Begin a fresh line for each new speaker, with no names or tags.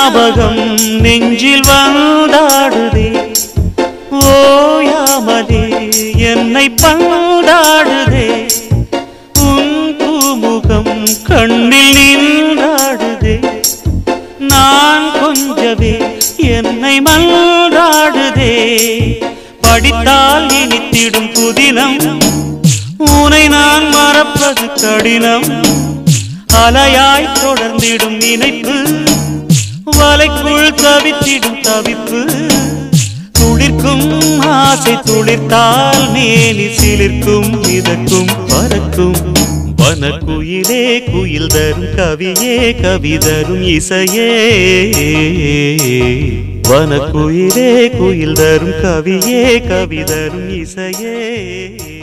ஞாபகம் நெஞ்சில் வந்தாடுதே ஓயாமலே என்னை பந்தாடுதே உன் பூமுகம் கண்ணில் நின்றாடுதே நான் கொஞ்சவே என்னை மன்றாடுதே படித்தால் இனித்திடும் புதினம் உனை நான் மறப்பது கடினம் அலையாய் தொடர்ந்திடும் நினைப்பு வலைக்குள் தவித்திடும் தவிப்பு துளிர்க்கும் ஆசை துளிர்த்தால் மேலி சிலிர்க்கும் மிதக்கும் பறக்கும் வனக்குயிலே குயில் தரும் கவியே கவி தரும் இசையே வனக்குயிலே குயில் தரும் கவியே கவி தரும் இசையே